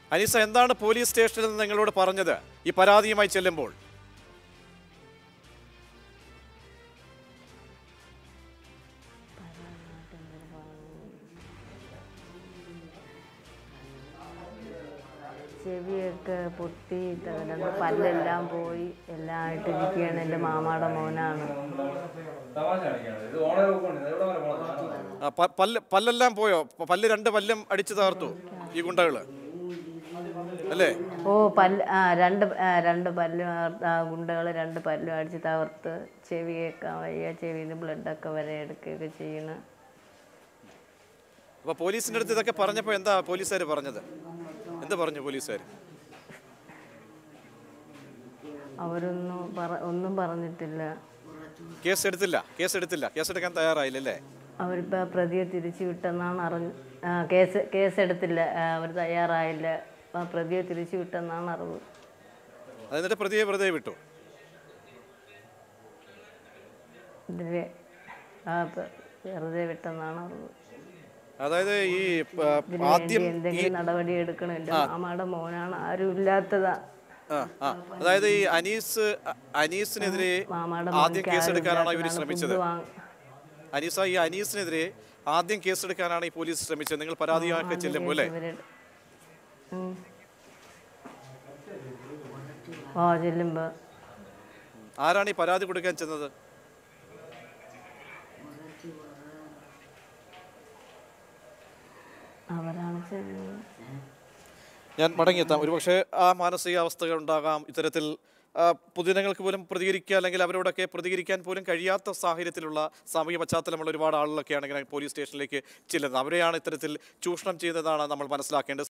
അനീസ എന്താണ് പോലീസ് സ്റ്റേഷനിൽ നിന്ന് നിങ്ങളോട് പറഞ്ഞത് ഈ പരാതിയുമായി ചെല്ലുമ്പോൾ ചെവിയൊക്കെ പൊട്ടി ത- രണ്ട് പല്ലെല്ലാം പോയി എല്ലാം ആയിട്ടിരിക്കുകയാണ് എൻ്റെ മാമാടെ മോനാണ് ആ, പ- പല്ല് പല്ലെല്ലാം പോയോ പ- പല്ല് രണ്ട് പല്ലും അടിച്ചു തകർത്തു ഈ ഗുണ്ടകള് അല്ലേ ഓ പല്ല് ആ രണ്ട് ആ, രണ്ട് പല്ലും ഗുണ്ടകൾ രണ്ട് പല്ലും അടിച്ച് തകർത്ത് ചെവി കേൾക്കാൻ വയ്യ ചെവിയിൽ നിന്ന് ബ്ലഡൊക്കെ വരെ എടുക്കുകയൊക്കെ ചെയ്യണം അപ്പൊ പോലീസിന്റെ അടുത്ത് ഇതൊക്കെ പറഞ്ഞപ്പോ എന്താ പോലീസുകാർ പറഞ്ഞത് എന്ത് പറഞ്ഞു പോലീസുകാർ അവരൊന്നും പറ ഒന്നും പറഞ്ഞിട്ടില്ല കേസ് എടുത്തില്ല കേസ് എടുത്തില്ല കേസ് എടുക്കാൻ തയ്യാറായില്ലല്ലേ അവരിപ്പോൾ പ്രതിയെ തിരിച്ചു വിട്ടെന്നാണ് അറിഞ്ഞ് ആ, കേസ് കേസ് എടുത്തില്ല ആ, അവർ തയ്യാറായില്ല ആ പ്രതിയെ തിരിച്ചു വിട്ടെന്നാണ് അറിവ് എന്നിട്ട് പ്രതിയെ വെറുതെ വിട്ടു ഇതിലെ ആ പ- വെറുതെ വിട്ടെന്നാണ് അറിവ് അതായത് ഈ ആ, ഇതിന് ആദ്യം വേണ്ടി എന്തെങ്കിലും നടപടി എടുക്കണം എൻ്റെ മാമാടെ മോനാണ് ആരും ഇല്ലാത്തതാ ആ, ആ. അതായത് ഈ അനീസ് അ- അനീസിനെതിരെ മാമാടെ ആദ്യം മോനിക്ക് കേസ് ആരും എടുക്കാനാണ് ഇവർ ഇല്ലാത്തതാണ് ശ്രമിച്ചത് ഫുഡ് വാങ്ങ അനീസ ഈ അനീസിനെതിരെ ആദ്യം കേസ് എടുക്കാനാണ് ഈ പോലീസ് ശ്രമിച്ചത് നിങ്ങൾ പരാതിയൊക്കെ ചെല്ലുമ്പോൾ അല്ലേ ഇവര് ഉം. ഓ ചെല്ലുമ്പോ ആരാണ് ഈ പരാതി കൊടുക്കാൻ ചെന്നത് അവരാണ് ചെല്ലുന്നത് ഞാൻ മടങ്ങിയെത്താം ഒരുപക്ഷെ ആ മാനസികാവസ്ഥകൾ ഉണ്ടാകാം ഇത്തരത്തിൽ ആ, പൊതുജനങ്ങൾക്ക് പോലും പ്രതികരിക്കുക അല്ലെങ്കിൽ അവരോടൊക്കെ പ്രതികരിക്കാൻ പോലും കഴിയാത്ത സാഹചര്യത്തിലുള്ള സാമൂഹ്യ പശ്ചാത്തലമുള്ള ഒരുപാട് ആളുകളൊക്കെയാണ് ഇങ്ങനെ പോലീസ് സ്റ്റേഷനിലേക്ക് ചെല്ലുന്നത് അവരെയാണ് ഇത്തരത്തിൽ ചൂഷണം ചെയ്യുന്നതാണ് നമ്മൾ മനസ്സിലാക്കേണ്ടത്